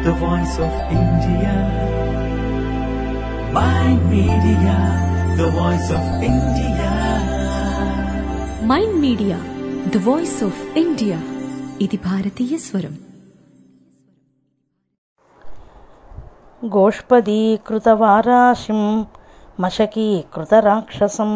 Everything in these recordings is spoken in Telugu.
the voice of India. Mind Media, the voice of India. Mind media the voice of India ఇది భారతీయ స్వరం गोष्पदीकृतवाराशिं मशकीकृतराक्षसं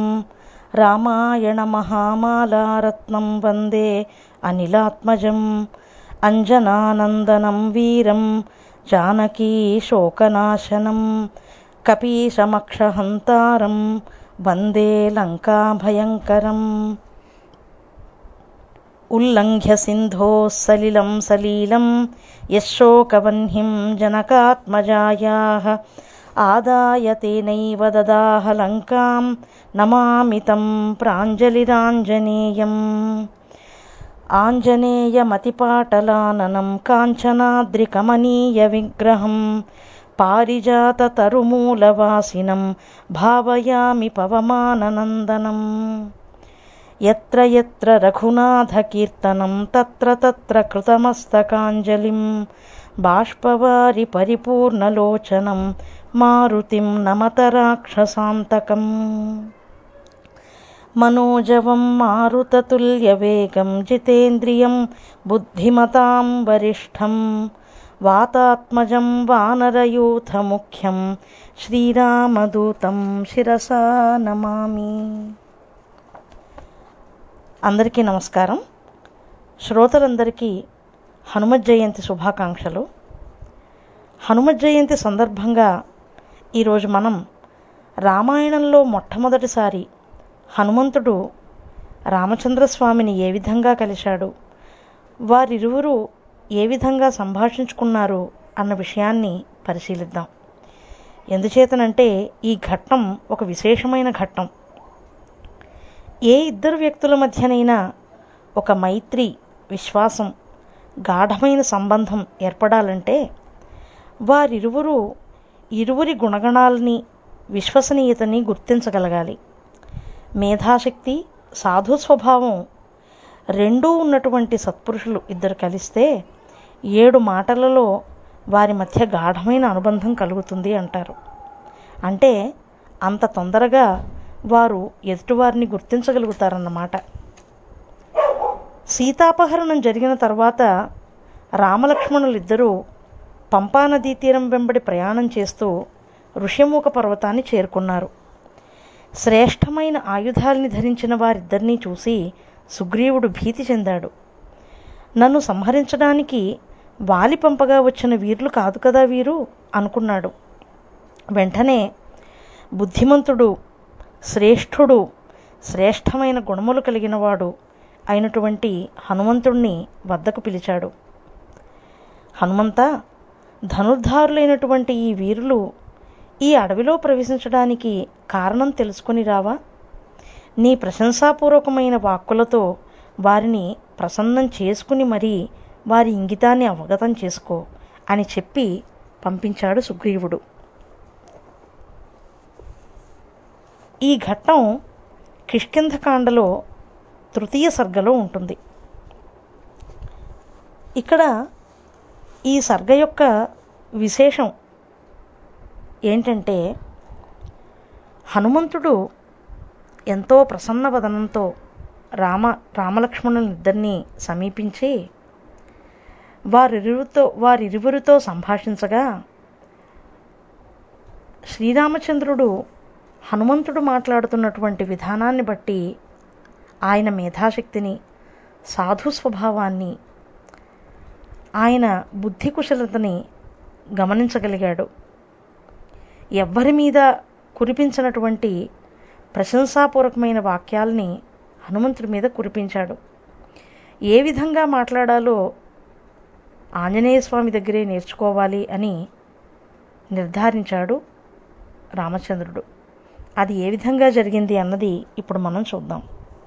रामायणमहामालारत्नं वन्दे अनिलात्मजम् अञ्जनानन्दनं वीरं जानकीशोकनाशनं कपीशमक्षहन्तारं वन्दे लङ्काभयङ्करम् उल्लङ्घ्य सिन्धोः सलिलं सलीलं यशोकवह्निं जनकात्मजायाः आदाय तेनैव ददाह लङ्कां नमामि तं प्राञ्जलिराञ्जनेयम् आञ्जनेयमतिपाटलाननं काञ्चनाद्रिकमनीयविग्रहं पारिजाततरुमूलवासिनं भावयामि पवमाननन्दनम् यत्र यत्र रघुनाथकीर्तनं तत्र तत्र कृतमस्तकाञ्जलिं बाष्पवारि परिपूर्णलोचनं मारुतिं नमत राक्षसान्तकम् मनोजवं मारुततुल्यवेगं जितेन्द्रियं बुद्धिमतां वरिष्ठं वातात्मजं वानरयूथमुख्यं श्रीरामदूतं शिरसा नमामि అందరికీ నమస్కారం శ్రోతలందరికీ హనుమత్ జయంతి శుభాకాంక్షలు హనుమత్ జయంతి సందర్భంగా ఈరోజు మనం రామాయణంలో మొట్టమొదటిసారి హనుమంతుడు రామచంద్రస్వామిని ఏ విధంగా కలిశాడు వారిరువురు ఏ విధంగా సంభాషించుకున్నారు అన్న విషయాన్ని పరిశీలిద్దాం ఎందుచేతనంటే ఈ ఘట్టం ఒక విశేషమైన ఘట్టం ఏ ఇద్దరు వ్యక్తుల మధ్యనైనా ఒక మైత్రి విశ్వాసం గాఢమైన సంబంధం ఏర్పడాలంటే వారిరువురు ఇరువురి గుణగణాలని విశ్వసనీయతని గుర్తించగలగాలి మేధాశక్తి సాధు స్వభావం రెండూ ఉన్నటువంటి సత్పురుషులు ఇద్దరు కలిస్తే ఏడు మాటలలో వారి మధ్య గాఢమైన అనుబంధం కలుగుతుంది అంటారు అంటే అంత తొందరగా వారు ఎదుటివారిని గుర్తించగలుగుతారన్నమాట సీతాపహరణం జరిగిన తర్వాత రామలక్ష్మణులిద్దరూ పంపానదీ తీరం వెంబడి ప్రయాణం చేస్తూ ఋష్యమూక పర్వతాన్ని చేరుకున్నారు శ్రేష్టమైన ఆయుధాల్ని ధరించిన వారిద్దరినీ చూసి సుగ్రీవుడు భీతి చెందాడు నన్ను సంహరించడానికి వాలి పంపగా వచ్చిన వీరులు కాదు కదా వీరు అనుకున్నాడు వెంటనే బుద్ధిమంతుడు శ్రేష్ఠుడు శ్రేష్టమైన గుణములు కలిగినవాడు అయినటువంటి హనుమంతుణ్ణి వద్దకు పిలిచాడు హనుమంత ధనుర్ధారులైనటువంటి ఈ వీరులు ఈ అడవిలో ప్రవేశించడానికి కారణం తెలుసుకొని రావా నీ ప్రశంసాపూర్వకమైన వాక్కులతో వారిని ప్రసన్నం చేసుకుని మరీ వారి ఇంగితాన్ని అవగతం చేసుకో అని చెప్పి పంపించాడు సుగ్రీవుడు ఈ ఘట్టం కిష్కింధకాండలో తృతీయ సర్గలో ఉంటుంది ఇక్కడ ఈ సర్గ యొక్క విశేషం ఏంటంటే హనుమంతుడు ఎంతో ప్రసన్న వదనంతో రామ రామలక్ష్మణులిద్దరినీ సమీపించి వారిరువుతో వారిరువురితో సంభాషించగా శ్రీరామచంద్రుడు హనుమంతుడు మాట్లాడుతున్నటువంటి విధానాన్ని బట్టి ఆయన మేధాశక్తిని సాధు స్వభావాన్ని ఆయన బుద్ధి కుశలతని గమనించగలిగాడు ఎవ్వరి మీద కురిపించినటువంటి ప్రశంసాపూర్వకమైన వాక్యాల్ని హనుమంతుడి మీద కురిపించాడు ఏ విధంగా మాట్లాడాలో ఆంజనేయ స్వామి దగ్గరే నేర్చుకోవాలి అని నిర్ధారించాడు రామచంద్రుడు అది ఏ విధంగా జరిగింది అన్నది ఇప్పుడు మనం చూద్దాం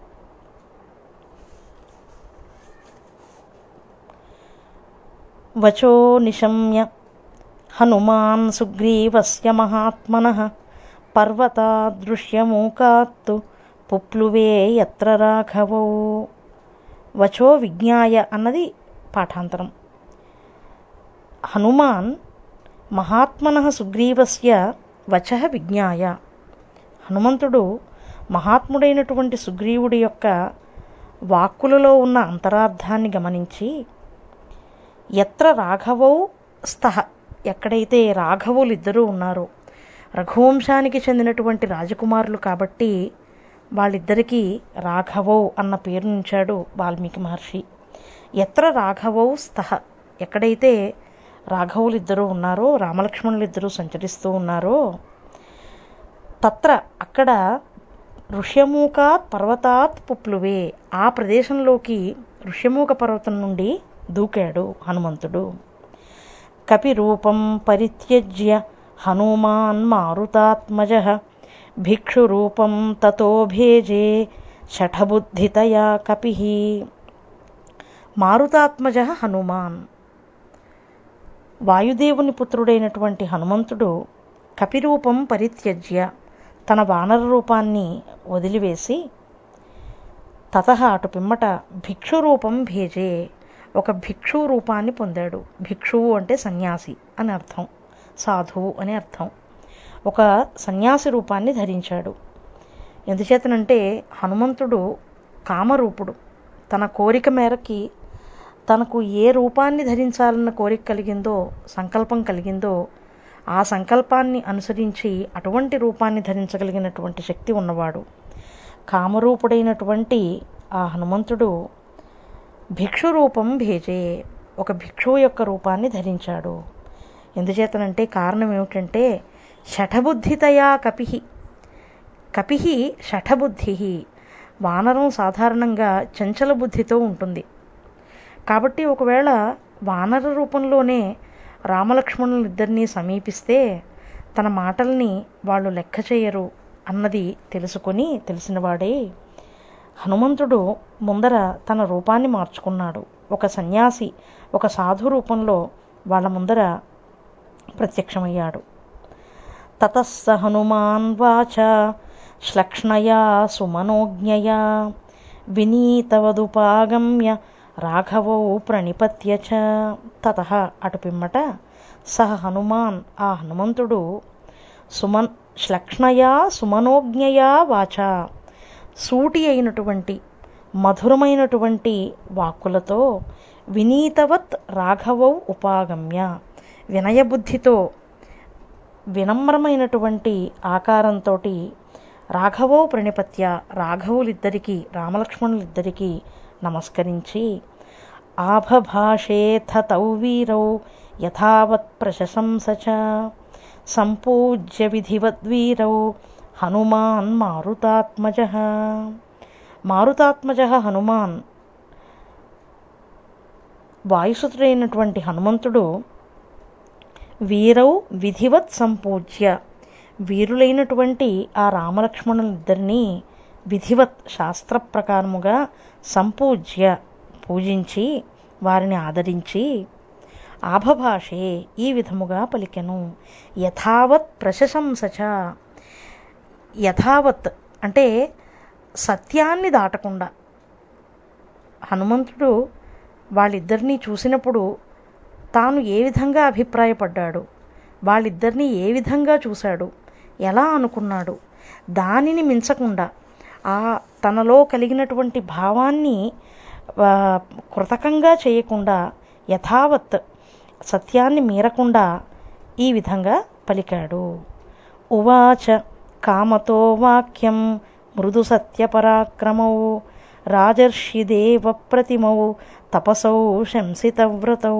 వచో నిశమ్య హనుమాన్ సుగ్రీవస్య మహాత్మనః పర్వతాదృశ్యమూకాత్తు పుప్లువే ఎత్ర రాఘవో వచో విజ్ఞాయ అన్నది పాఠాంతరం హనుమాన్ మహాత్మన సుగ్రీవస్య వచ విజ్ఞాయ హనుమంతుడు మహాత్ముడైనటువంటి సుగ్రీవుడి యొక్క వాక్కులలో ఉన్న అంతరార్థాన్ని గమనించి ఎత్ర రాఘవౌ స్తః ఎక్కడైతే రాఘవులు ఇద్దరూ ఉన్నారో రఘువంశానికి చెందినటువంటి రాజకుమారులు కాబట్టి వాళ్ళిద్దరికీ రాఘవౌ అన్న పేరు ఉంచాడు వాల్మీకి మహర్షి ఎత్ర రాఘవౌ స్తః ఎక్కడైతే రాఘవులు ఇద్దరు ఉన్నారో రామలక్ష్మణులు ఇద్దరు సంచరిస్తూ ఉన్నారో తత్ర అక్కడ ఋష్యమూకాత్ పర్వతాత్ పుప్లువే ఆ ప్రదేశంలోకి ఋష్యమూక పర్వతం నుండి దూకాడు హనుమంతుడు కపిరూపం పరిత్యజ్య హనుమాన్ మారుతాత్మజ భిక్షురూపం తతో భేజే షఠబుద్ధితయా కపి మారుతాత్మజ హనుమాన్ వాయుదేవుని పుత్రుడైనటువంటి హనుమంతుడు కపిరూపం పరిత్యజ్య తన వానర రూపాన్ని వదిలివేసి తత అటు పిమ్మట భిక్షు రూపం భేజే ఒక భిక్షు రూపాన్ని పొందాడు భిక్షువు అంటే సన్యాసి అని అర్థం సాధువు అని అర్థం ఒక సన్యాసి రూపాన్ని ధరించాడు ఎందుచేతనంటే హనుమంతుడు కామరూపుడు తన కోరిక మేరకి తనకు ఏ రూపాన్ని ధరించాలన్న కోరిక కలిగిందో సంకల్పం కలిగిందో ఆ సంకల్పాన్ని అనుసరించి అటువంటి రూపాన్ని ధరించగలిగినటువంటి శక్తి ఉన్నవాడు కామరూపుడైనటువంటి ఆ హనుమంతుడు భిక్షు రూపం భేజే ఒక భిక్షువు యొక్క రూపాన్ని ధరించాడు ఎందుచేతనంటే కారణం ఏమిటంటే షఠబుద్ధితయా కపిహి కపిహి షఠబుద్ధి వానరం సాధారణంగా చంచల బుద్ధితో ఉంటుంది కాబట్టి ఒకవేళ వానర రూపంలోనే రామలక్ష్మణులిద్దరినీ సమీపిస్తే తన మాటల్ని వాళ్ళు లెక్క చేయరు అన్నది తెలుసుకొని తెలిసినవాడే హనుమంతుడు ముందర తన రూపాన్ని మార్చుకున్నాడు ఒక సన్యాసి ఒక సాధు రూపంలో వాళ్ళ ముందర ప్రత్యక్షమయ్యాడు తతస్స హనుమాన్ వాచ శ్లక్ష్ణయా సుమనోజ్ఞయా వినీతవదుపాగమ్య రాఘవౌ ప్రణిపత్య చ తత అటు పిమ్మట సహ హనుమాన్ ఆ హనుమంతుడు సుమన్ శ్లక్ష్ణయా సుమనోజ్ఞయా వాచ సూటి అయినటువంటి మధురమైనటువంటి వాక్కులతో వినీతవత్ రాఘవౌ ఉపాగమ్య వినయబుద్ధితో వినమ్రమైనటువంటి ఆకారంతో రాఘవో ప్రణిపత్య రాఘవులిద్దరికీ రామలక్ష్మణులిద్దరికీ నమస్కరించి ఆభభాషేథ తౌ వీరౌ యథావత్ ప్రశంస చ సంపూజ్య విధివద్వీరౌ హనుమాన్ మారుతాత్మజ మారుతాత్మజ హనుమాన్ వాయుసుతుడైనటువంటి హనుమంతుడు వీరౌ విధివత్ సంపూజ్య వీరులైనటువంటి ఆ రామలక్ష్మణులిద్దరినీ విధివత్ శాస్త్ర ప్రకారముగా సంపూజ్య పూజించి వారిని ఆదరించి ఆభభాషే ఈ విధముగా పలికెను యథావత్ ప్రశంసచ యథావత్ అంటే సత్యాన్ని దాటకుండా హనుమంతుడు వాళ్ళిద్దరినీ చూసినప్పుడు తాను ఏ విధంగా అభిప్రాయపడ్డాడు వాళ్ళిద్దరినీ ఏ విధంగా చూశాడు ఎలా అనుకున్నాడు దానిని మించకుండా ఆ తనలో కలిగినటువంటి భావాన్ని ఆ, కృతకంగా చేయకుండా యథావత్ సత్యాన్ని మీరకుండా ఈ విధంగా పలికాడు ఉవాచ కామతో వాక్యం మృదు సత్యపరాక్రమౌ రాజర్షిదేవ ప్రతిమౌ తపసౌ శంసితవ్రతౌ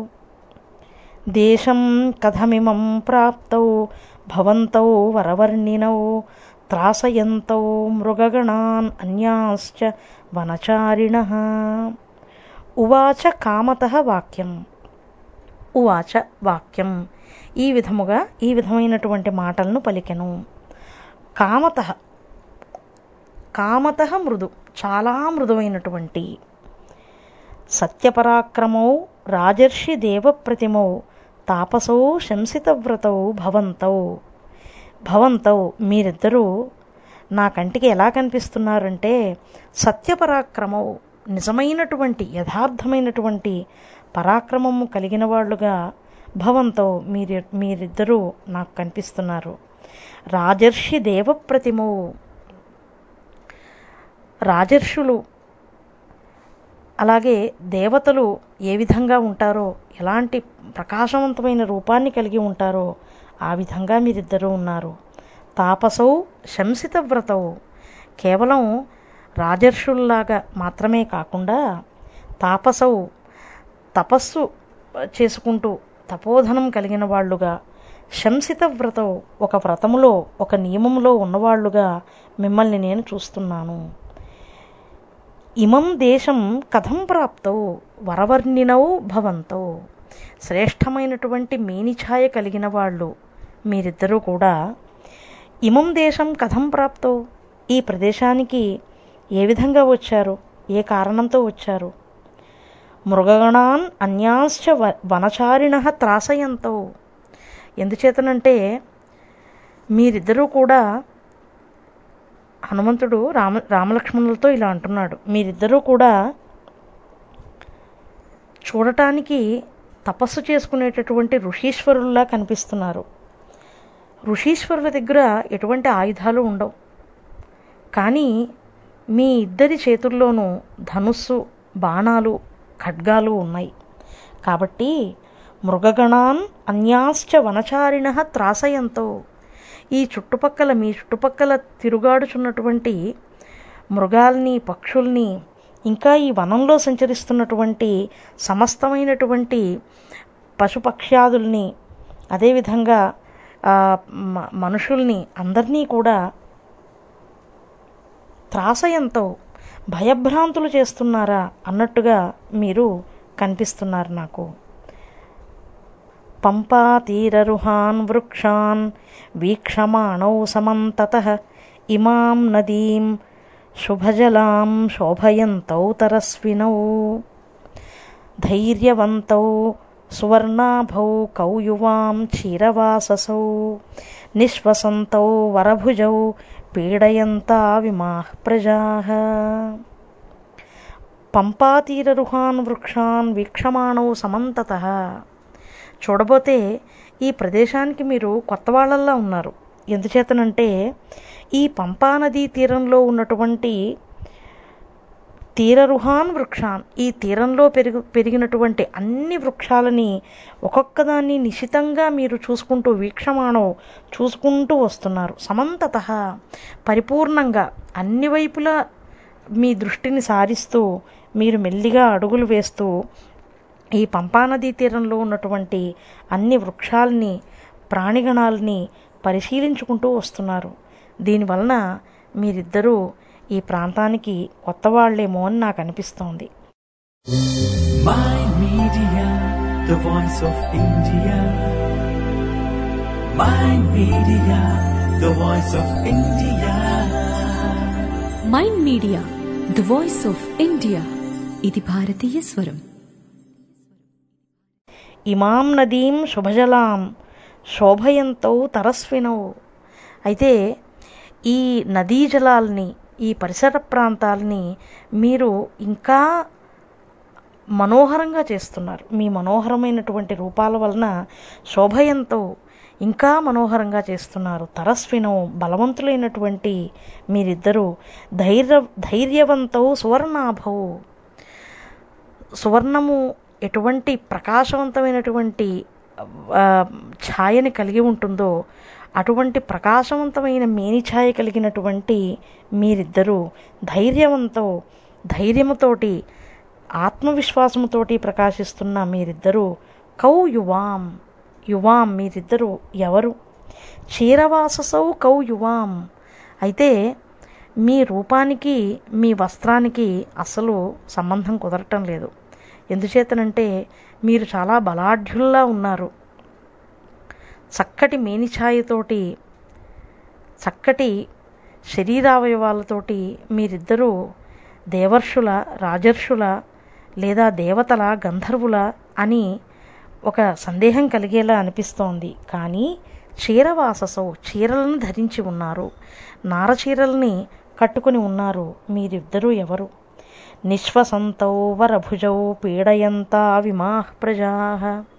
దేశం కథమిమం ప్రాప్తౌ భవంతౌ వరవర్ణినౌ త్రాసయంతౌ మృగగణాన్ అన్యాశ్చ వనచారిణ ఉవాచ కామత వాక్యం ఉవాచ వాక్యం ఈ విధముగా ఈ విధమైనటువంటి మాటలను పలికెను కామత కామత మృదు చాలా మృదువైనటువంటి సత్యపరాక్రమౌ రాజర్షి దేవప్రతిమౌ తాపసౌ శంసితవ్రతౌ భవంతౌ భవంతౌ మీరిద్దరూ నా కంటికి ఎలా కనిపిస్తున్నారంటే సత్యపరాక్రమౌ నిజమైనటువంటి యథార్థమైనటువంటి పరాక్రమము కలిగిన వాళ్ళుగా భవంతో మీరు మీరిద్దరూ నాకు కనిపిస్తున్నారు రాజర్షి దేవప్రతిమో రాజర్షులు అలాగే దేవతలు ఏ విధంగా ఉంటారో ఎలాంటి ప్రకాశవంతమైన రూపాన్ని కలిగి ఉంటారో ఆ విధంగా మీరిద్దరూ ఉన్నారు తాపసౌ శంసిత వ్రతౌ కేవలం రాజర్షుల్లాగా మాత్రమే కాకుండా తాపసౌ తపస్సు చేసుకుంటూ తపోధనం కలిగిన వాళ్ళుగా శంసిత వ్రతం ఒక వ్రతములో ఒక నియమంలో ఉన్నవాళ్లుగా మిమ్మల్ని నేను చూస్తున్నాను ఇమం దేశం కథం ప్రాప్తౌ వరవర్ణినౌ భవంతో శ్రేష్టమైనటువంటి మేనిఛాయ కలిగిన వాళ్ళు మీరిద్దరూ కూడా ఇమం దేశం కథం ప్రాప్తో ఈ ప్రదేశానికి ఏ విధంగా వచ్చారు ఏ కారణంతో వచ్చారు మృగగణాన్ అన్యాశ్చ వ వనచారిణ త్రాసయంతో ఎందుచేతనంటే మీరిద్దరూ కూడా హనుమంతుడు రామ రామలక్ష్మణులతో ఇలా అంటున్నాడు మీరిద్దరూ కూడా చూడటానికి తపస్సు చేసుకునేటటువంటి ఋషీశ్వరుల్లా కనిపిస్తున్నారు ఋషీశ్వరుల దగ్గర ఎటువంటి ఆయుధాలు ఉండవు కానీ మీ ఇద్దరి చేతుల్లోనూ ధనుస్సు బాణాలు ఖడ్గాలు ఉన్నాయి కాబట్టి మృగగణాన్ అన్యాశ్చ వనచారిణ త్రాసయంతో ఈ చుట్టుపక్కల మీ చుట్టుపక్కల తిరుగాడుచున్నటువంటి మృగాల్ని పక్షుల్ని ఇంకా ఈ వనంలో సంచరిస్తున్నటువంటి సమస్తమైనటువంటి పశుపక్ష్యాదుల్ని అదేవిధంగా మనుషుల్ని అందరినీ కూడా త్రాసయంతో భయభ్రాంతులు చేస్తున్నారా అన్నట్టుగా మీరు కనిపిస్తున్నారు నాకు పంపా తీరరుహాన్ వృక్షాన్ వీక్షమాణౌ సమంతత ఇమాం నదీం శుభజలాం శోభయంతౌ తరస్వినౌ ధైర్యవంతౌ సువర్ణాభౌ కౌయువాం క్షీరవాససౌ నిశ్వసంతౌ వరభుజౌ పీడయంతా విమాః ప్రజా పంపాతీరరుహాన్ వృక్షాన్ వీక్షమాణౌ సమంతత చూడబోతే ఈ ప్రదేశానికి మీరు కొత్త వాళ్ళల్లా ఉన్నారు ఎందుచేతనంటే ఈ పంపా నదీ తీరంలో ఉన్నటువంటి తీరరుహాన్ వృక్షాన్ ఈ తీరంలో పెరుగు పెరిగినటువంటి అన్ని వృక్షాలని ఒక్కొక్కదాన్ని నిశితంగా మీరు చూసుకుంటూ వీక్షమాణం చూసుకుంటూ వస్తున్నారు సమంతత పరిపూర్ణంగా అన్ని వైపులా మీ దృష్టిని సారిస్తూ మీరు మెల్లిగా అడుగులు వేస్తూ ఈ పంపానదీ తీరంలో ఉన్నటువంటి అన్ని వృక్షాలని ప్రాణిగణాలని పరిశీలించుకుంటూ వస్తున్నారు దీనివలన మీరిద్దరూ ఈ ప్రాంతానికి కొత్త వాళ్లేమో అని నాకు అనిపిస్తోంది My Media, the voice of India. My Media, the voice of India. Mind media the voice of India ఇది భారతీయ స్వరం ఇమాం నదీం శుభజలాం శోభయంతో తరస్వినౌ అయితే ఈ నదీ జలాల్ని ఈ పరిసర ప్రాంతాలని మీరు ఇంకా మనోహరంగా చేస్తున్నారు మీ మనోహరమైనటువంటి రూపాల వలన శోభయంతో ఇంకా మనోహరంగా చేస్తున్నారు తరస్విను బలవంతులైనటువంటి మీరిద్దరూ ధైర్య ధైర్యవంతో సువర్ణాభౌ సువర్ణము ఎటువంటి ప్రకాశవంతమైనటువంటి ఆ, ఛాయని కలిగి ఉంటుందో అటువంటి ప్రకాశవంతమైన మేని ఛాయ కలిగినటువంటి మీరిద్దరూ ధైర్యవంతో ధైర్యముతోటి ఆత్మవిశ్వాసముతోటి ప్రకాశిస్తున్న మీరిద్దరూ కౌ యువాం యువాం మీరిద్దరూ ఎవరు క్షీరవాససౌ కౌ యువాం అయితే మీ రూపానికి మీ వస్త్రానికి అసలు సంబంధం కుదరటం లేదు ఎందుచేతనంటే మీరు చాలా బలాఢ్యుల్లా ఉన్నారు చక్కటి మేనిఛాయతోటి చక్కటి శరీరావయవాలతోటి మీరిద్దరూ దేవర్షుల రాజర్షుల లేదా దేవతల గంధర్వుల అని ఒక సందేహం కలిగేలా అనిపిస్తోంది కానీ చీరవాససౌ చీరలను ధరించి ఉన్నారు నారచీరల్ని కట్టుకుని ఉన్నారు మీరిద్దరూ ఎవరు నిశ్వసంతౌ వరభుజౌ పీడయంతా విమాః ప్రజా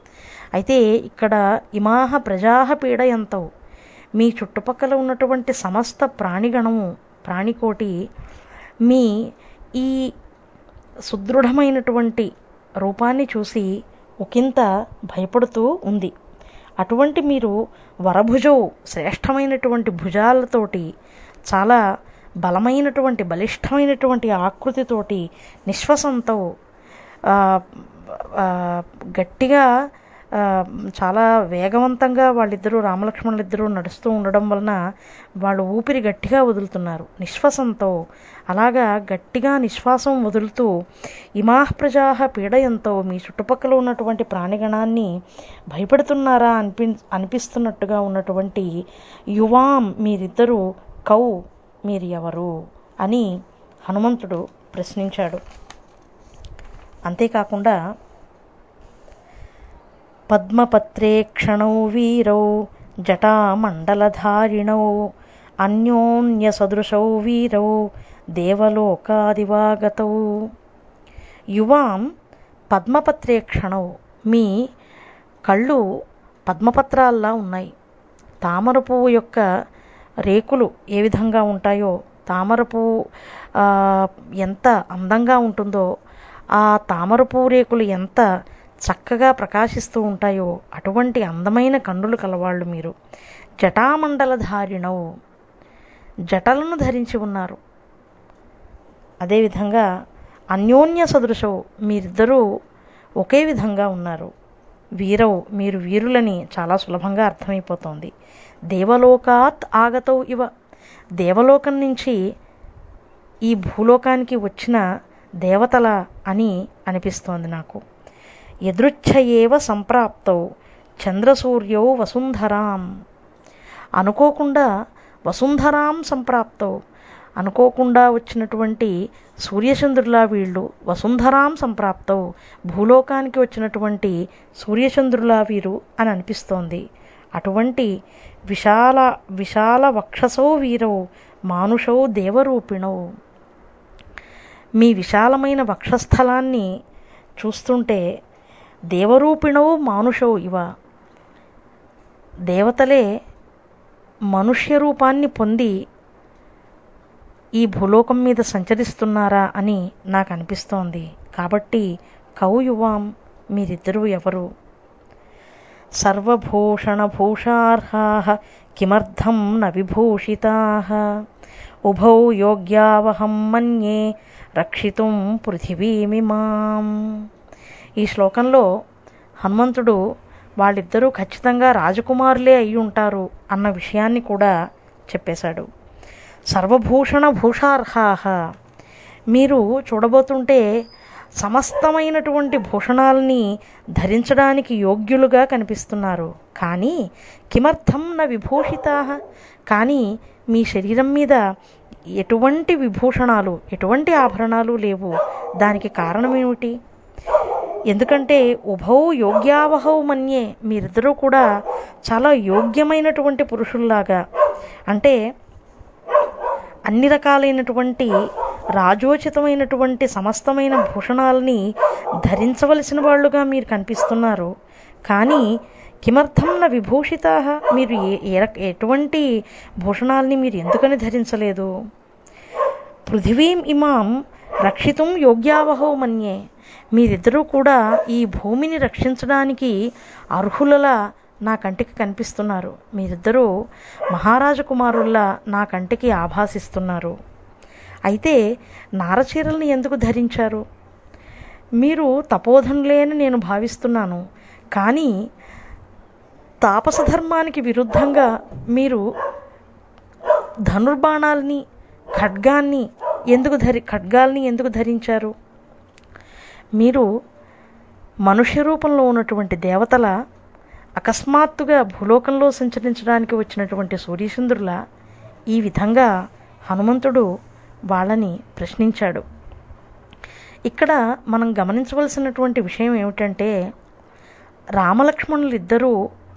అయితే ఇక్కడ ఇమాహ ప్రజాహ పీడయంతవు మీ చుట్టుపక్కల ఉన్నటువంటి సమస్త ప్రాణిగణము ప్రాణికోటి మీ ఈ సుదృఢమైనటువంటి రూపాన్ని చూసి ఒకంత భయపడుతూ ఉంది అటువంటి మీరు వరభుజవు శ్రేష్టమైనటువంటి భుజాలతోటి చాలా బలమైనటువంటి బలిష్టమైనటువంటి ఆకృతితోటి నిశ్వసంతో ఆ, ఆ, గట్టిగా ఆ, చాలా వేగవంతంగా వాళ్ళిద్దరూ రామలక్ష్మణులిద్దరూ నడుస్తూ ఉండడం వలన వాళ్ళు ఊపిరి గట్టిగా వదులుతున్నారు నిశ్వాసంతో అలాగా గట్టిగా నిశ్వాసం వదులుతూ ఇమాహ్ ప్రజాహ పీడయంతో మీ చుట్టుపక్కల ఉన్నటువంటి ప్రాణిగణాన్ని భయపెడుతున్నారా అనిపి అనిపిస్తున్నట్టుగా ఉన్నటువంటి యువాం మీరిద్దరూ కౌ మీరు ఎవరు అని హనుమంతుడు ప్రశ్నించాడు అంతేకాకుండా పద్మపత్రేక్షణౌ వీరౌ జటామండలధారిణౌ అన్యోన్యసదృశౌ వీరౌ దేవలోకాదివాగతౌ యువాం పద్మపత్రేక్షణౌ మీ కళ్ళు పద్మపత్రాల్లా ఉన్నాయి తామర పువ్వు యొక్క రేకులు ఏ విధంగా ఉంటాయో తామర పువ్వు ఆ, ఎంత అందంగా ఉంటుందో ఆ తామర పువ్వు రేకులు ఎంత చక్కగా ప్రకాశిస్తూ ఉంటాయో అటువంటి అందమైన కన్నులు కలవాళ్ళు మీరు జటామండలధారిణవు జటలను ధరించి ఉన్నారు అదేవిధంగా అన్యోన్య సదృశవు మీరిద్దరూ ఒకే విధంగా ఉన్నారు వీరవు మీరు వీరులని చాలా సులభంగా అర్థమైపోతోంది దేవలోకాత్ ఆగతవు ఇవ దేవలోకం నుంచి ఈ భూలోకానికి వచ్చిన దేవతల అని అనిపిస్తోంది నాకు ఎదృచ్ఛయేవ సంప్రాప్తౌ చంద్రసూర్యౌ వసుంధరాం అనుకోకుండా వసుంధరాం సంప్రాప్తౌ అనుకోకుండా వచ్చినటువంటి సూర్యచంద్రులా వీళ్ళు వసుంధరాం సంప్రాప్తౌ భూలోకానికి వచ్చినటువంటి సూర్యచంద్రులా వీరు అని అనిపిస్తోంది అటువంటి విశాల విశాల వక్షసౌ వీరౌ మానుషౌ దేవరూపిణౌ మీ విశాలమైన వక్షస్థలాన్ని చూస్తుంటే దేవరూపిణౌ మానుషౌ ఇవ దేవతలే మనుష్య రూపాన్ని పొంది ఈ భూలోకం మీద సంచరిస్తున్నారా అని నాకు అనిపిస్తోంది కాబట్టి కౌ యువాం మీరిద్దరూ ఎవరు సర్వభూషణభూషార్హా కిమర్థం న విభూషితా ఉభౌ యోగ్యావహం మన్యే రక్షితుం పృథివీమిమాం ఈ శ్లోకంలో హనుమంతుడు వాళ్ళిద్దరూ ఖచ్చితంగా రాజకుమారులే అయి ఉంటారు అన్న విషయాన్ని కూడా చెప్పేశాడు సర్వభూషణ భూషార్హాహ మీరు చూడబోతుంటే సమస్తమైనటువంటి భూషణాలని ధరించడానికి యోగ్యులుగా కనిపిస్తున్నారు కానీ కిమర్థం న విభూషితా కానీ మీ శరీరం మీద ఎటువంటి విభూషణాలు ఎటువంటి ఆభరణాలు లేవు దానికి కారణం ఏమిటి ఎందుకంటే ఉభౌ యోగ్యావహౌ మన్యే మీరిద్దరూ కూడా చాలా యోగ్యమైనటువంటి పురుషుల్లాగా అంటే అన్ని రకాలైనటువంటి రాజోచితమైనటువంటి సమస్తమైన భూషణాలని ధరించవలసిన వాళ్ళుగా మీరు కనిపిస్తున్నారు కానీ కిమర్థం న విభూషితా మీరు ఏ ఏ రక- ఎటువంటి భూషణాలని మీరు ఎందుకని ధరించలేదు పృథివీం ఇమాం రక్షితం యోగ్యావహో మన్యే మీరిద్దరూ కూడా ఈ భూమిని రక్షించడానికి అర్హులలా నా కంటికి కనిపిస్తున్నారు మీరిద్దరూ మహారాజ కుమారుల్లా నా కంటికి ఆభాసిస్తున్నారు అయితే నారచీరల్ని ఎందుకు ధరించారు మీరు తపోధనులే అని నేను భావిస్తున్నాను కానీ తాపస ధర్మానికి విరుద్ధంగా మీరు ధనుర్బాణాల్ని ఖడ్గాన్ని ఎందుకు ధరి ఖడ్గాల్ని ఎందుకు ధరించారు మీరు మనుష్య రూపంలో ఉన్నటువంటి దేవతల అకస్మాత్తుగా భూలోకంలో సంచరించడానికి వచ్చినటువంటి సూర్యచంద్రుల ఈ విధంగా హనుమంతుడు వాళ్ళని ప్రశ్నించాడు ఇక్కడ మనం గమనించవలసినటువంటి విషయం ఏమిటంటే రామలక్ష్మణులు ఇద్దరూ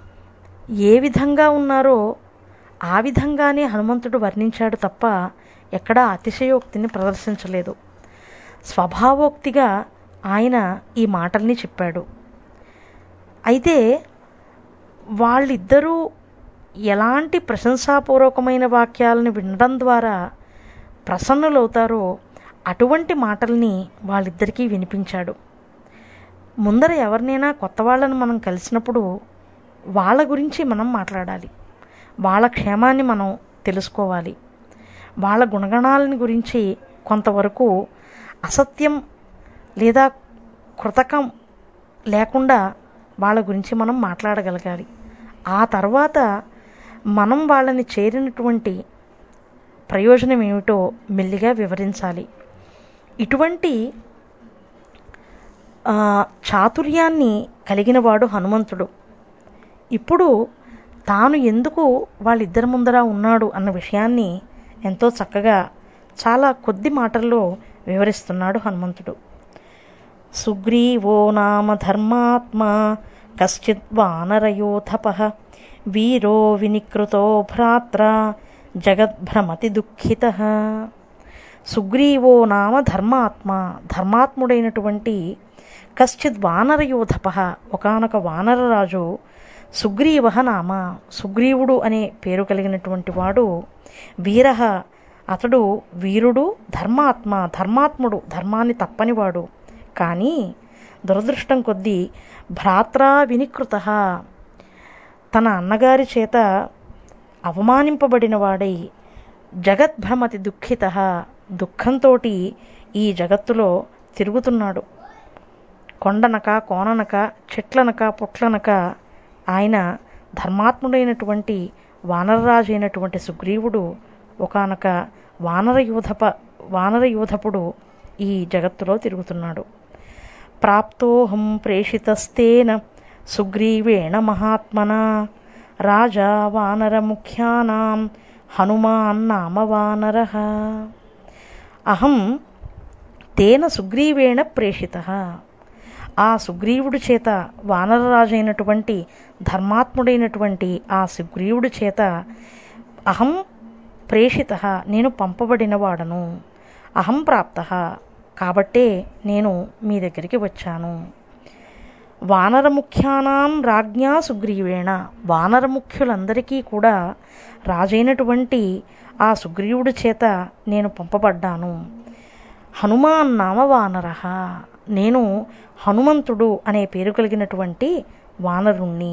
ఏ విధంగా ఉన్నారో ఆ విధంగానే హనుమంతుడు వర్ణించాడు తప్ప ఎక్కడా అతిశయోక్తిని ప్రదర్శించలేదు స్వభావోక్తిగా ఆయన ఈ మాటల్ని చెప్పాడు అయితే వాళ్ళిద్దరూ ఎలాంటి ప్రశంసాపూర్వకమైన వాక్యాలను వినడం ద్వారా ప్రసన్నులవుతారో అటువంటి మాటల్ని వాళ్ళిద్దరికీ వినిపించాడు ముందర ఎవరినైనా కొత్త వాళ్ళని మనం కలిసినప్పుడు వాళ్ళ గురించి మనం మాట్లాడాలి వాళ్ళ క్షేమాన్ని మనం తెలుసుకోవాలి వాళ్ళ గుణగణాలని గురించి కొంతవరకు అసత్యం లేదా కృతకం లేకుండా వాళ్ళ గురించి మనం మాట్లాడగలగాలి ఆ తర్వాత మనం వాళ్ళని చేరినటువంటి ప్రయోజనం ఏమిటో మెల్లిగా వివరించాలి ఇటువంటి ఆ, చాతుర్యాన్ని కలిగినవాడు హనుమంతుడు ఇప్పుడు తాను ఎందుకు వాళ్ళిద్దరి ముందర ఉన్నాడు అన్న విషయాన్ని ఎంతో చక్కగా చాలా కొద్ది మాటల్లో వివరిస్తున్నాడు హనుమంతుడు సుగ్రీవో నామ ధర్మాత్మా కశ్చిత్ వానరయోధప వీరో వినికృతో భ్రాత్ర జగద్భ్రమతి దుఃఖిత సుగ్రీవో నామ ధర్మాత్మ ధర్మాత్ముడైనటువంటి కశ్చిత్ వానరయోధప ఒకనొక వానరరాజు సుగ్రీవ నామ సుగ్రీవుడు అనే పేరు కలిగినటువంటి వాడు వీర అతడు వీరుడు ధర్మాత్మ ధర్మాత్ముడు ధర్మాన్ని తప్పనివాడు కానీ దురదృష్టం కొద్దీ భ్రాత్రా వినికృత తన అన్నగారి చేత అవమానింపబడిన వాడై జగద్భ్రమతి దుఃఖిత దుఃఖంతో ఈ జగత్తులో తిరుగుతున్నాడు కొండనక కోననక చెట్లనక పుట్లనక ఆయన ధర్మాత్ముడైనటువంటి వానరరాజు అయినటువంటి సుగ్రీవుడు ఒకనొక వానరయూధప వానరయూధపుడు ఈ జగత్తులో తిరుగుతున్నాడు ప్రాప్తోహం ప్రేషితస్తేన సుగ్రీవేణ మహాత్మనా రాజా వానరముఖ్యానాం హనుమాన్ నామ వానర అహం తేన సుగ్రీవేణ ప్రేషిత ఆ సుగ్రీవుడి చేత వానరరాజు అయినటువంటి ధర్మాత్ముడైనటువంటి ఆ సుగ్రీవుడి చేత అహం ప్రేషిత నేను పంపబడిన వాడను అహం ప్రాప్త కాబట్టే నేను మీ దగ్గరికి వచ్చాను వానరముఖ్యానాం రాజ్ఞా సుగ్రీవేణ వానరముఖ్యులందరికీ కూడా రాజైనటువంటి ఆ సుగ్రీవుడి చేత నేను పంపబడ్డాను హనుమాన్ నామ వానర నేను హనుమంతుడు అనే పేరు కలిగినటువంటి వానరుణ్ణి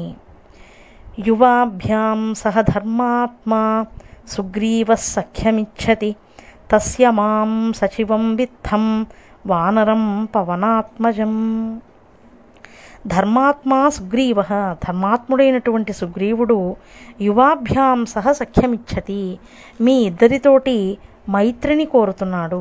యువాభ్యాం సహ ధర్మాత్మా సుగ్రీవ సఖ్యమిచ్చతి తస్య మాం సచివం విత్తం వానరం పవనాత్మజం ధర్మాత్మా సుగ్రీవ ధర్మాత్ముడైనటువంటి సుగ్రీవుడు యువాభ్యాం సహ సఖ్యమిచ్చతి మీ ఇద్దరితోటి మైత్రిని కోరుతున్నాడు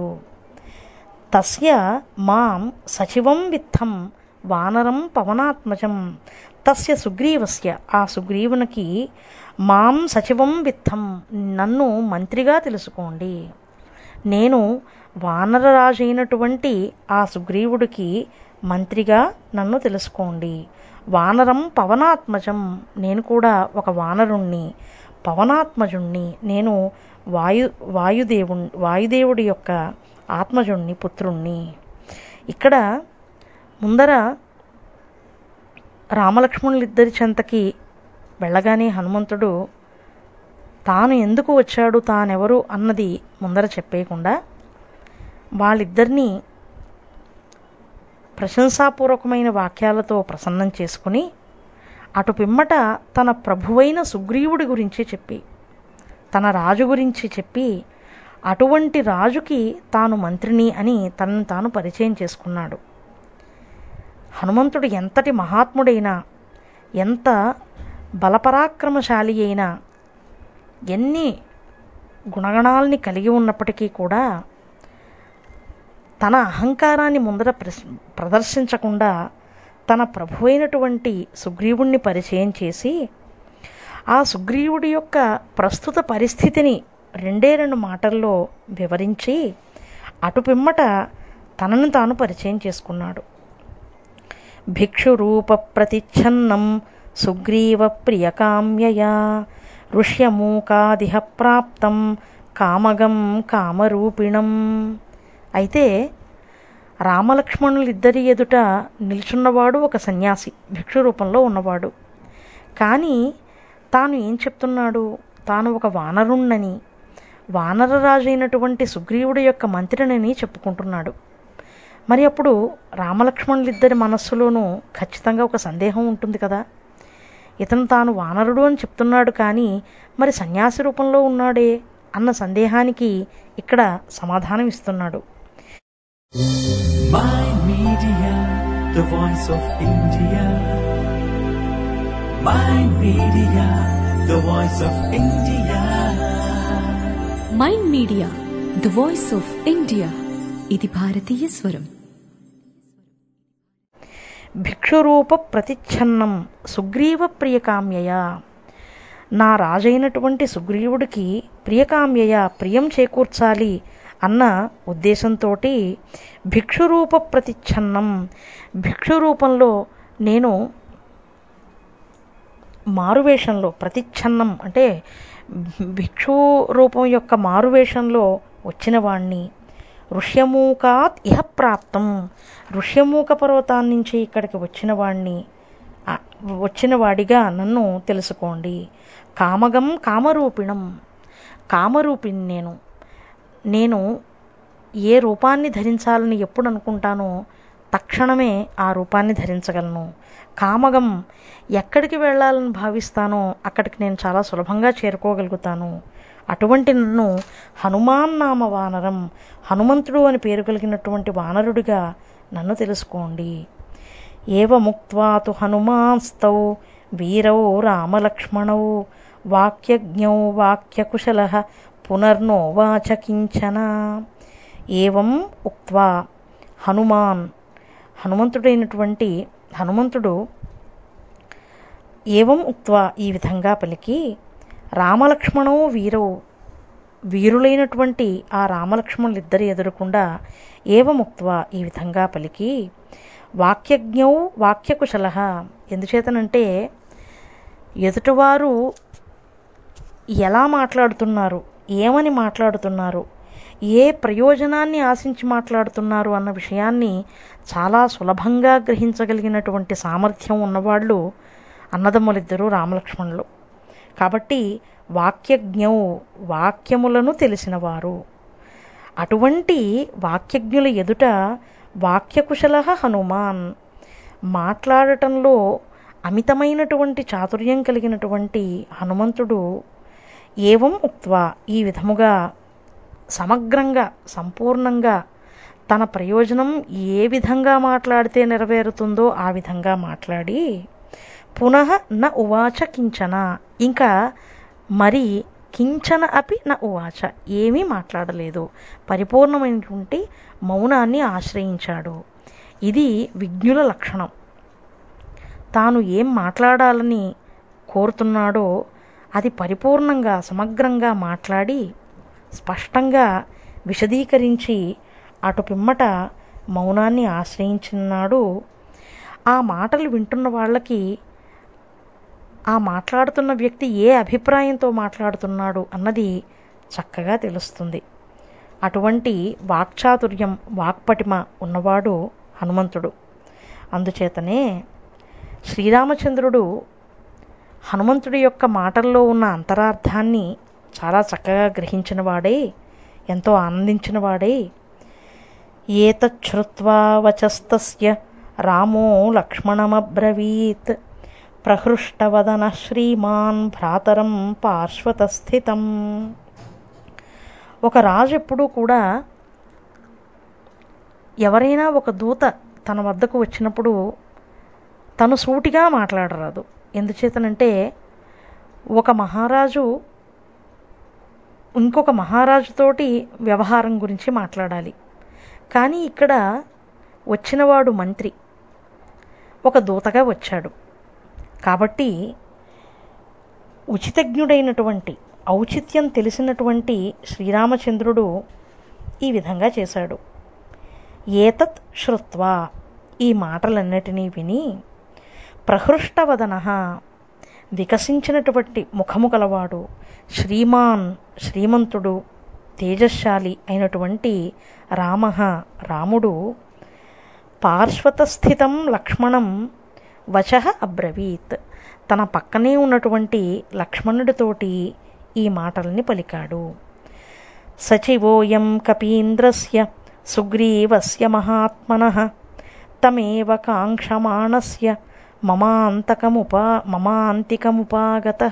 తస్య మాం సచివం విత్తం వానరం పవనాత్మజం తస్య సుగ్రీవస్య ఆ సుగ్రీవునికి మాం సచివం విత్తం నన్ను మంత్రిగా తెలుసుకోండి నేను వానరరాజు అయినటువంటి ఆ సుగ్రీవుడికి మంత్రిగా నన్ను తెలుసుకోండి వానరం పవనాత్మజం నేను కూడా ఒక వానరుణ్ణి పవనాత్మజుణ్ణి నేను వాయు వాయుదేవు వాయుదేవుడి యొక్క ఆత్మజుణ్ణి పుత్రుణ్ణి ఇక్కడ ముందర రామలక్ష్మణులిద్దరి చెంతకి వెళ్ళగానే హనుమంతుడు తాను ఎందుకు వచ్చాడు తానెవరు అన్నది ముందర చెప్పేయకుండా వాళ్ళిద్దరినీ ప్రశంసాపూర్వకమైన వాక్యాలతో ప్రసన్నం చేసుకుని అటు పిమ్మట తన ప్రభువైన సుగ్రీవుడి గురించి చెప్పి తన రాజు గురించి చెప్పి అటువంటి రాజుకి తాను మంత్రిని అని తనను తాను పరిచయం చేసుకున్నాడు హనుమంతుడు ఎంతటి మహాత్ముడైనా ఎంత బలపరాక్రమశాలి అయినా ఎన్ని గుణగణాలని కలిగి ఉన్నప్పటికీ కూడా తన అహంకారాన్ని ముందర ప్రస్- ప్రదర్శించకుండా తన ప్రభువైనటువంటి సుగ్రీవుణ్ణి పరిచయం చేసి ఆ సుగ్రీవుడి యొక్క ప్రస్తుత పరిస్థితిని రెండే రెండు మాటల్లో వివరించి అటు పిమ్మట తనను తాను పరిచయం చేసుకున్నాడు భిక్షురూప ప్రతిచ్ఛన్నం సుగ్రీవ ప్రియకామ్యయా ఋష్యమూకాదిహ ప్రాప్తం కామగం కామరూపిణం అయితే రామలక్ష్మణులిద్దరి ఎదుట నిల్చున్నవాడు ఒక సన్యాసి భిక్షు రూపంలో ఉన్నవాడు కానీ తాను ఏం చెప్తున్నాడు తాను ఒక వానరుణ్ణని వానరరాజు అయినటువంటి సుగ్రీవుడి యొక్క మంత్రినని చెప్పుకుంటున్నాడు మరి అప్పుడు రామలక్ష్మణులిద్దరి మనస్సులోనూ ఖచ్చితంగా ఒక సందేహం ఉంటుంది కదా ఇతను తాను వానరుడు అని చెప్తున్నాడు కానీ మరి సన్యాసి రూపంలో ఉన్నాడే అన్న సందేహానికి ఇక్కడ సమాధానం ఇస్తున్నాడు My Media, the voice of India. My Media, the voice of India. Mind media the voice of India ఇది భారతీయ స్వరం భిక్షురూప ప్రతిచ్ఛన్నం సుగ్రీవ ప్రియకామ్యయ నా రాజైనటువంటి సుగ్రీవుడికి ప్రియకామ్యయ ప్రియం చేకూర్చాలి అన్న ఉద్దేశంతో భిక్షురూప ప్రతిచ్ఛన్నం భిక్షు రూపంలో నేను మారువేషంలో ప్రతిచ్ఛన్నం అంటే భిక్షు రూపం యొక్క మారువేషంలో వచ్చిన వాణ్ణి ఋష్యమూకాత్ ఇహ ప్రాప్తం ఋష్యమూక పర్వతాన్ని నుంచి ఇక్కడికి వచ్చిన వాణ్ణి ఆ, వచ్చిన వాడిగా నన్ను తెలుసుకోండి కామగం కామరూపిణం కామరూపిణి నేను నేను ఏ రూపాన్ని ధరించాలని ఎప్పుడు అనుకుంటానో తక్షణమే ఆ రూపాన్ని ధరించగలను కామగం ఎక్కడికి వెళ్ళాలని భావిస్తానో అక్కడికి నేను చాలా సులభంగా చేరుకోగలుగుతాను అటువంటి నన్ను హనుమాన్ నామ వానరం హనుమంతుడు అని పేరు కలిగినటువంటి వానరుడిగా నన్ను తెలుసుకోండి ఏవముక్త్వా తు హనుమాన్స్తౌ వీరౌ రామలక్ష్మణౌ వాక్యజ్ఞౌ వాక్యకుశల పునర్నోవాచ కించన ఏవం ఉక్త్వా హనుమాన్ హనుమంతుడైనటువంటి హనుమంతుడు ఏవం ఉక్త్వా ఈ విధంగా పలికి రామలక్ష్మణో వీరౌ వీరులైనటువంటి ఆ రామలక్ష్మణులిద్దరి ఎదురకుండా ఏవముక్త్వా ఈ విధంగా పలికి వాక్యజ్ఞౌ వాక్యకుశల ఎందుచేతనంటే ఎదుటివారు ఎలా మాట్లాడుతున్నారు ఏమని మాట్లాడుతున్నారు ఏ ప్రయోజనాన్ని ఆశించి మాట్లాడుతున్నారు అన్న విషయాన్ని చాలా సులభంగా గ్రహించగలిగినటువంటి సామర్థ్యం ఉన్నవాళ్ళు అన్నదమ్ములిద్దరూ రామలక్ష్మణులు కాబట్టి వాక్యజ్ఞౌ వాక్యములను తెలిసినవారు అటువంటి వాక్యజ్ఞుల ఎదుట వాక్యకుశల హనుమాన్ మాట్లాడటంలో అమితమైనటువంటి చాతుర్యం కలిగినటువంటి హనుమంతుడు ఏవం ఉక్త్వా ఈ విధముగా సమగ్రంగా సంపూర్ణంగా తన ప్రయోజనం ఏ విధంగా మాట్లాడితే నెరవేరుతుందో ఆ విధంగా మాట్లాడి పునః న ఉవాచ కించన ఇంకా మరి కించన అపి న ఉవాచ ఏమీ మాట్లాడలేదు పరిపూర్ణమైనటువంటి మౌనాన్ని ఆశ్రయించాడు ఇది విజ్ఞుల లక్షణం తాను ఏం మాట్లాడాలని కోరుతున్నాడో అది పరిపూర్ణంగా సమగ్రంగా మాట్లాడి స్పష్టంగా విశదీకరించి అటు పిమ్మట మౌనాన్ని ఆశ్రయించినాడు ఆ మాటలు వింటున్న వాళ్ళకి ఆ మాట్లాడుతున్న వ్యక్తి ఏ అభిప్రాయంతో మాట్లాడుతున్నాడు అన్నది చక్కగా తెలుస్తుంది అటువంటి వాక్చాతుర్యం వాక్పటిమ ఉన్నవాడు హనుమంతుడు అందుచేతనే శ్రీరామచంద్రుడు హనుమంతుడి యొక్క మాటల్లో ఉన్న అంతరార్థాన్ని చాలా చక్కగా గ్రహించిన వాడే ఎంతో ఆనందించిన వాడే ఏతచ్ఛ్రుత్వా వచస్తస్య రామో లక్ష్మణమబ్రవీత్ ప్రహృష్టవదన శ్రీమాన్ భ్రాతరం పార్శ్వతస్థితం ఒక రాజు ఎప్పుడూ కూడా ఎవరైనా ఒక దూత తన వద్దకు వచ్చినప్పుడు తను సూటిగా మాట్లాడరాదు ఎందుచేతనంటే ఒక మహారాజు ఇంకొక మహారాజుతోటి వ్యవహారం గురించి మాట్లాడాలి కానీ ఇక్కడ వచ్చినవాడు మంత్రి ఒక దూతగా వచ్చాడు కాబట్టి ఉచితజ్ఞుడైనటువంటి ఔచిత్యం తెలిసినటువంటి శ్రీరామచంద్రుడు ఈ విధంగా చేశాడు ఏతత్ శ్రుత్వా ఈ మాటలన్నిటినీ విని ప్రహృష్టవదన వికసించినటువంటి ముఖము గలవాడు శ్రీమాన్ శ్రీమంతుడు తేజశాలి అయినటువంటి రామ రాముడు పార్శ్వతస్థితం లక్ష్మణం వచ అబ్రవీత్ తన పక్కనే ఉన్నటువంటి లక్ష్మణుడితోటి ఈ మాటల్ని పలికాడు సచివోయం కపీంద్రస్య సుగ్రీవస్య మహాత్మనః తమేవ కాంక్షమాణస్య మమాంతకముపా మమాంతికముపాగతః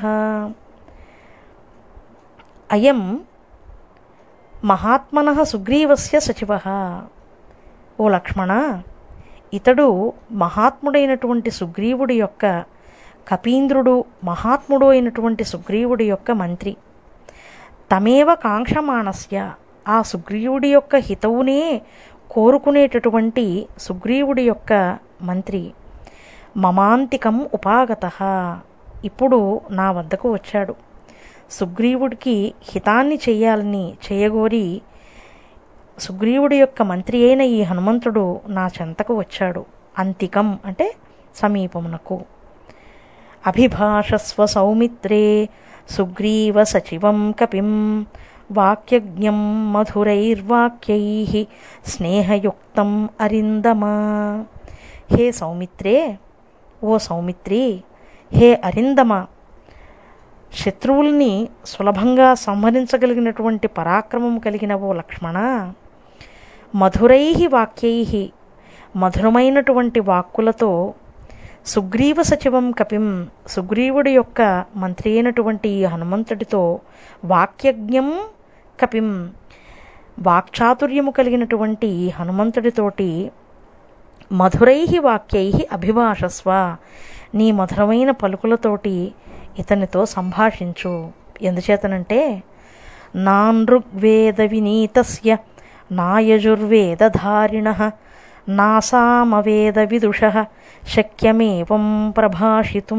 అయం మహాత్మనః సుగ్రీవస్య సచివః ఓ లక్ష్మణ ఇతడు మహాత్ముడైనటువంటి సుగ్రీవుడి యొక్క కపీంద్రుడు మహాత్ముడు అయినటువంటి సుగ్రీవుడి యొక్క మంత్రి తమేవ కాంక్షమాణస్య ఆ సుగ్రీవుడి యొక్క హితవునే కోరుకునేటటువంటి సుగ్రీవుడి యొక్క మంత్రి మమాంతికం ఉపాగత ఇప్పుడు నా వద్దకు వచ్చాడు సుగ్రీవుడికి హితాన్ని చేయాలని చేయగోరి సుగ్రీవుడి యొక్క మంత్రి అయిన ఈ హనుమంతుడు నా చెంతకు వచ్చాడు అంతికం అంటే సమీపమునకు అభిభాషస్వ సౌమిత్రే సుగ్రీవ సచివం కపిం వాక్యజ్ఞం మధురైర్వాక్యై స్నేహయుక్తం అరిందమా హే సౌమిత్రే ఓ సౌమిత్రి హే అరిందమ శత్రువుల్ని సులభంగా సంహరించగలిగినటువంటి పరాక్రమం కలిగిన ఓ లక్ష్మణ మధురై వాక్యై మధురమైనటువంటి వాక్కులతో సుగ్రీవ సచివం కపిం సుగ్రీవుడి యొక్క మంత్రి అయినటువంటి ఈ హనుమంతుడితో వాక్యజ్ఞం కపిం వాక్చాతుర్యము కలిగినటువంటి ఈ హనుమంతుడితోటి మధురై వాక్యై అభిభాషస్వ నీ మధురమైన పలుకులతోటి ఇతనితో సంభాషించు ఎందుచేతనంటే నానృగ్వేద వినీతస్య నాయజుర్వేదధారిణ నాసామవేద విదుష శక్యమేవం ప్రభాషితుం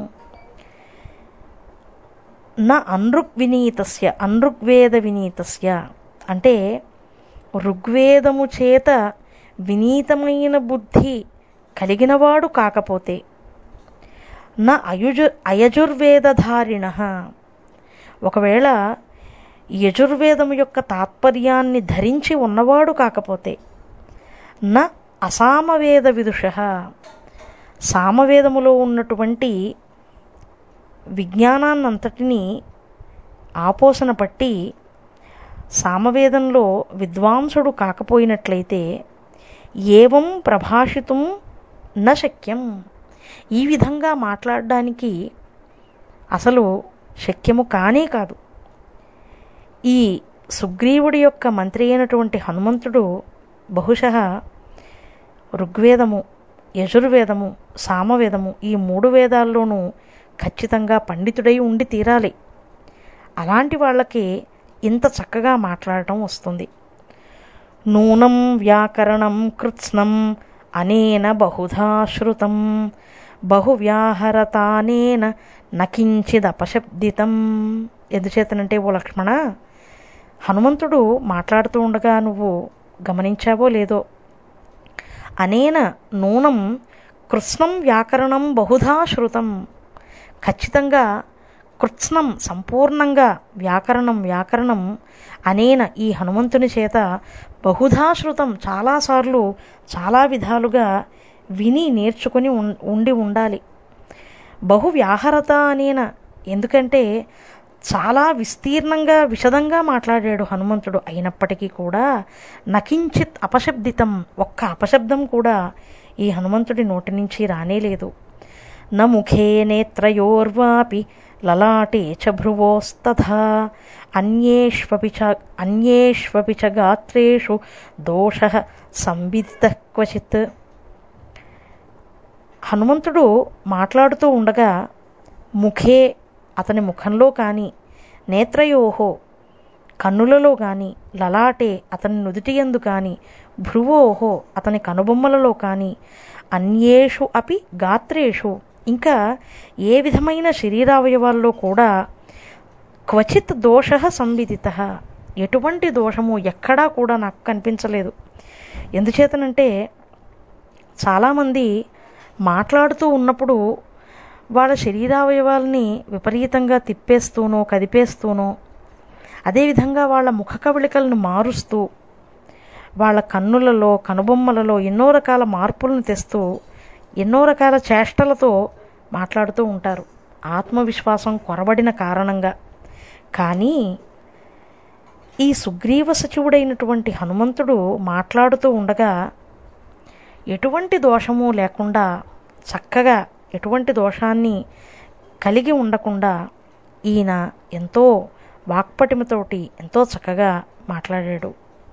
న అనృగ్వినీతస్య అనృగ్వేద వినీతస్య అంటే ఋగ్వేదము చేత వినీతమైన బుద్ధి కలిగినవాడు కాకపోతే నా అయుజు అయజుర్వేదధారిణ ఒకవేళ యజుర్వేదము యొక్క తాత్పర్యాన్ని ధరించి ఉన్నవాడు కాకపోతే న అసామవేద విదుష సామవేదములో ఉన్నటువంటి విజ్ఞానాన్నంతటినీ ఆపోసన పట్టి సామవేదంలో విద్వాంసుడు కాకపోయినట్లయితే ఏవం ప్రభాషితం న శక్యం ఈ విధంగా మాట్లాడడానికి అసలు శక్యము కానే కాదు ఈ సుగ్రీవుడి యొక్క మంత్రి అయినటువంటి హనుమంతుడు బహుశ ఋగ్వేదము యజుర్వేదము సామవేదము ఈ మూడు వేదాల్లోనూ ఖచ్చితంగా పండితుడై ఉండి తీరాలి అలాంటి వాళ్ళకి ఇంత చక్కగా మాట్లాడటం వస్తుంది నూనం వ్యాకరణం కృత్స్నం అనేన బహుధా శృతం బహువ్యాహరతానేన నకించిదపశబ్దితం ఎందుచేతనంటే ఓ లక్ష్మణ హనుమంతుడు మాట్లాడుతూ ఉండగా నువ్వు గమనించావో లేదో అనేన నూనం కృత్స్నం వ్యాకరణం బహుధా శృతం ఖచ్చితంగా కృత్స్నం సంపూర్ణంగా వ్యాకరణం వ్యాకరణం అనేన ఈ హనుమంతుని చేత బహుధా శృతం చాలాసార్లు చాలా విధాలుగా విని నేర్చుకుని ఉండి ఉండాలి బహు వ్యాహరత అనేన ఎందుకంటే చాలా విస్తీర్ణంగా విశదంగా మాట్లాడాడు హనుమంతుడు అయినప్పటికీ కూడా నకించిత్ అపశబ్దితం ఒక్క అపశబ్దం కూడా ఈ హనుమంతుడి నోటి నుంచి రానేలేదు న ముఖే నేత్రయోర్వాపి లలాటే చ భ్రువోస్తథా అన్యేష్వపి చ అన్యేష్వపి చ గాత్రేషు దోష సంవిదిత క్వచిత్ హనుమంతుడు మాట్లాడుతూ ఉండగా ముఖే అతని ముఖంలో కానీ నేత్రయోహో కన్నులలో కానీ లలాటే అతని నుదుటియందు కానీ భ్రువోహో అతని కనుబొమ్మలలో కానీ అన్యేషు అపి గాత్రేషు ఇంకా ఏ విధమైన శరీరావయవాల్లో కూడా క్వచిత్ దోష సంవిదిత ఎటువంటి దోషము ఎక్కడా కూడా నాకు కనిపించలేదు ఎందుచేతనంటే చాలామంది మాట్లాడుతూ ఉన్నప్పుడు వాళ్ళ శరీరావయవాల్ని విపరీతంగా తిప్పేస్తూనో కదిపేస్తూనో అదేవిధంగా వాళ్ళ ముఖ కవళికలను మారుస్తూ వాళ్ళ కన్నులలో కనుబొమ్మలలో ఎన్నో రకాల మార్పులను తెస్తూ ఎన్నో రకాల చేష్టలతో మాట్లాడుతూ ఉంటారు ఆత్మవిశ్వాసం కొరబడిన కారణంగా కానీ ఈ సుగ్రీవ సచివుడైనటువంటి హనుమంతుడు మాట్లాడుతూ ఉండగా ఎటువంటి దోషము లేకుండా చక్కగా ఎటువంటి దోషాన్ని కలిగి ఉండకుండా ఈయన ఎంతో వాక్పటిమతోటి ఎంతో చక్కగా మాట్లాడాడు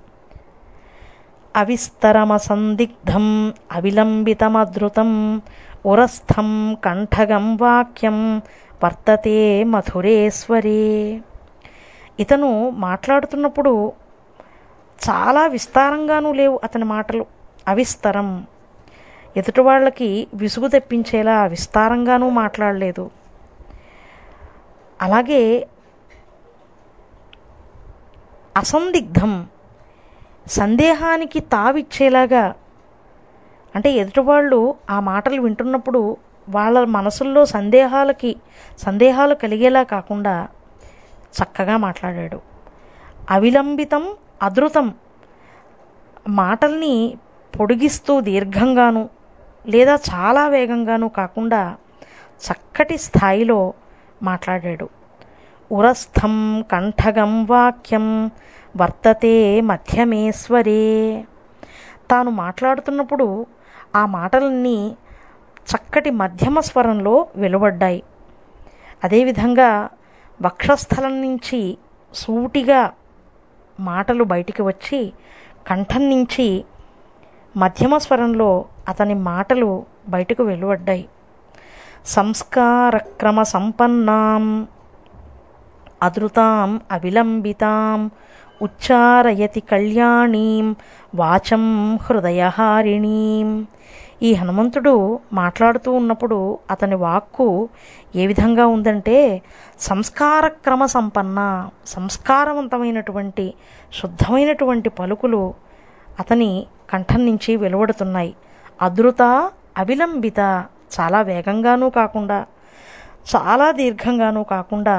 అవిస్తరమసందిగ్ధం అవిలంబితమధృతం ఉరస్థం కంఠగం వాక్యం వర్తతే మధురేశ్వరే ఇతను మాట్లాడుతున్నప్పుడు చాలా విస్తారంగానూ లేవు అతని మాటలు అవిస్తరం ఎదుటి వాళ్ళకి విసుగు తెప్పించేలా విస్తారంగానూ మాట్లాడలేదు అలాగే అసందిగ్ధం సందేహానికి తావిచ్చేలాగా అంటే ఎదుటివాళ్ళు ఆ మాటలు వింటున్నప్పుడు వాళ్ళ మనసుల్లో సందేహాలకి సందేహాలు కలిగేలా కాకుండా చక్కగా మాట్లాడాడు అవిలంబితం అధృతం మాటల్ని పొడిగిస్తూ దీర్ఘంగాను లేదా చాలా వేగంగాను కాకుండా చక్కటి స్థాయిలో మాట్లాడాడు ఉరస్థం కంఠగం వాక్యం వర్తతే మధ్యమేశ్వరే తాను మాట్లాడుతున్నప్పుడు ఆ మాటలన్నీ చక్కటి మధ్యమ స్వరంలో వెలువడ్డాయి అదేవిధంగా వక్షస్థలం నుంచి సూటిగా మాటలు బయటికి వచ్చి కంఠం నుంచి మధ్యమ స్వరంలో అతని మాటలు బయటకు వెలువడ్డాయి సంస్కారక్రమ సంపన్నాం అధృతాం అవిలంబితాం ఉచ్చారయతి కళ్యాణీం వాచం హృదయహారిణీం ఈ హనుమంతుడు మాట్లాడుతూ ఉన్నప్పుడు అతని వాక్కు ఏ విధంగా ఉందంటే సంస్కార క్రమ సంపన్న సంస్కారవంతమైనటువంటి శుద్ధమైనటువంటి పలుకులు అతని కంఠం నుంచి వెలువడుతున్నాయి అధృత అవిలంబిత చాలా వేగంగానూ కాకుండా చాలా దీర్ఘంగానూ కాకుండా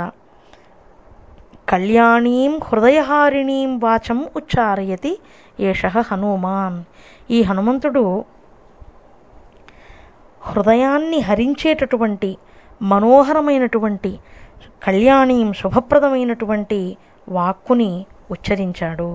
కళ్యాణీం హృదయహారిణీం వాచం ఉచ్చారయతి ఏష హనుమాన్ ఈ హనుమంతుడు హృదయాన్ని హరించేటటువంటి మనోహరమైనటువంటి కళ్యాణీం శుభప్రదమైనటువంటి వాక్కుని ఉచ్చరించాడు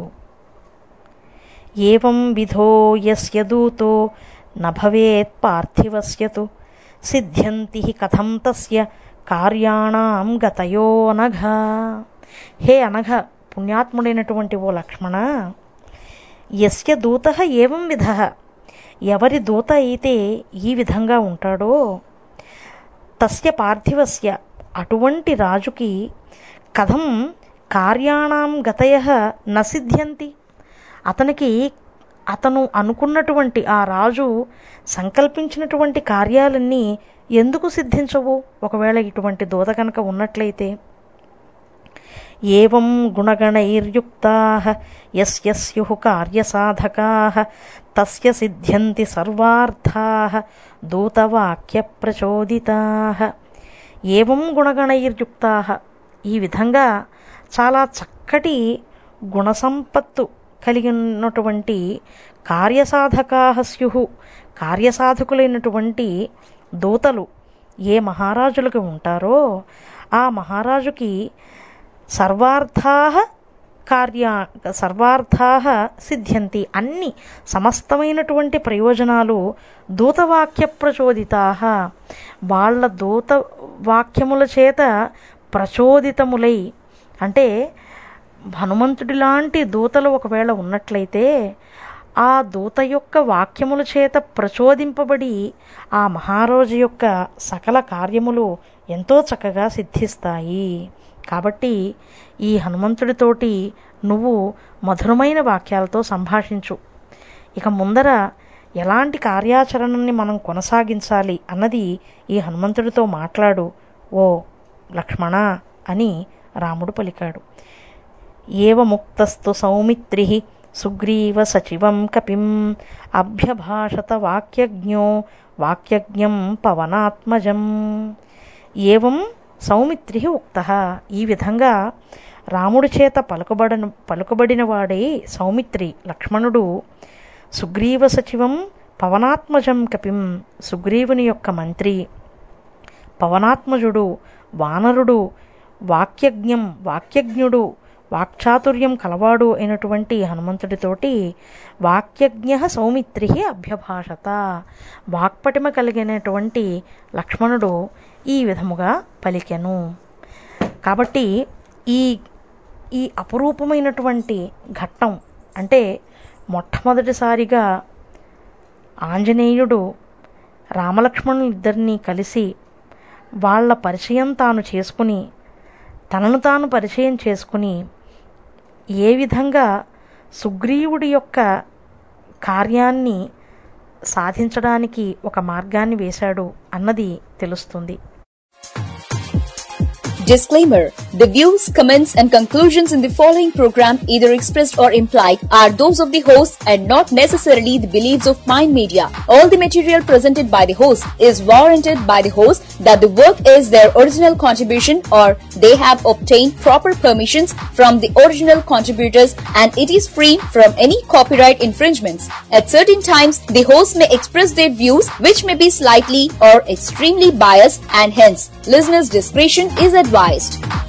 ఏం విధో యస్య దూతో నభవేత్ పార్థివస్యతు సిద్ధ్యంతి కథం తస్య కార్యాణం గతయో అనఘ హే అనఘ పుణ్యాత్ముడైనటువంటి ఓ లక్ష్మణ యస్య దూత ఏవం విధ ఎవరి దూత అయితే ఈ విధంగా ఉంటాడో తస్య పార్థివస్య అటువంటి రాజుకి కథం కార్యాణం గతయ నసిద్ధ్యంతి అతనికి అతను అనుకున్నటువంటి ఆ రాజు సంకల్పించినటువంటి కార్యాలన్నీ ఎందుకు సిద్ధించవు ఒకవేళ ఇటువంటి దూత కనుక ఉన్నట్లయితే ఏం గుణగణైర్యుక్తా యస్య స్యు కార్యసాధకా తస్య సిద్ధ్యంతి సర్వార్థా దూతవాక్య ప్రచోదితా ఏం గుణగణైర్యుక్తా ఈ విధంగా చాలా చక్కటి గుణసంపత్తు కలిగి ఉన్నటువంటి కార్యసాధకా స్యు కార్యసాధకులైనటువంటి దూతలు ఏ మహారాజులకు ఉంటారో ఆ మహారాజుకి సర్వార్థా కార్యా సర్వార్థా సిద్ధ్యంతి అన్ని సమస్తమైనటువంటి ప్రయోజనాలు దూతవాక్య ప్రచోదితా వాళ్ళ దూత వాక్యముల చేత ప్రచోదితములై అంటే హనుమంతుడి లాంటి దూతలు ఒకవేళ ఉన్నట్లయితే ఆ దూత యొక్క వాక్యముల చేత ప్రచోదింపబడి ఆ మహారాజు యొక్క సకల కార్యములు ఎంతో చక్కగా సిద్ధిస్తాయి కాబట్టి ఈ హనుమంతుడితోటి నువ్వు మధురమైన వాక్యాలతో సంభాషించు ఇక ముందర ఎలాంటి కార్యాచరణని మనం కొనసాగించాలి అన్నది ఈ హనుమంతుడితో మాట్లాడు ఓ లక్ష్మణ అని రాముడు పలికాడు ఏవముక్తస్తు సౌమిత్రి సుగ్రీవ సచివం కపిం అభ్యభాషత వాక్యజ్ఞో వాక్యజ్ఞం పవనాత్మజం ఏవం సౌమిత్రి ఉక్త ఈ విధంగా రాముడి చేత పలుకబడను పలుకబడిన వాడే సౌమిత్రి లక్ష్మణుడు సుగ్రీవ సచివం పవనాత్మజం కపిం సుగ్రీవుని యొక్క మంత్రి పవనాత్మజుడు వానరుడు వాక్యజ్ఞం వాక్యజ్ఞుడు వాక్చాతుర్యం కలవాడు అయినటువంటి హనుమంతుడితోటి వాక్యజ్ఞ సౌమిత్రి అభ్యభాషత వాక్పటిమ కలిగినటువంటి లక్ష్మణుడు ఈ విధముగా పలికెను కాబట్టి ఈ ఈ అపురూపమైనటువంటి ఘట్టం అంటే మొట్టమొదటిసారిగా ఆంజనేయుడు రామలక్ష్మణులు ఇద్దరినీ కలిసి వాళ్ళ పరిచయం తాను చేసుకుని తనను తాను పరిచయం చేసుకుని ఏ విధంగా సుగ్రీవుడి యొక్క కార్యాన్ని సాధించడానికి ఒక మార్గాన్ని వేశాడు అన్నది తెలుస్తుంది Disclaimer The views, comments, and conclusions in the following program, either expressed or implied, are those of the host and not necessarily the beliefs of Mind Media. All the material presented by the host is warranted by the host that the work is their original contribution or they have obtained proper permissions from the original contributors and it is free from any copyright infringements. At certain times, the host may express their views which may be slightly or extremely biased and hence listeners' discretion is advised.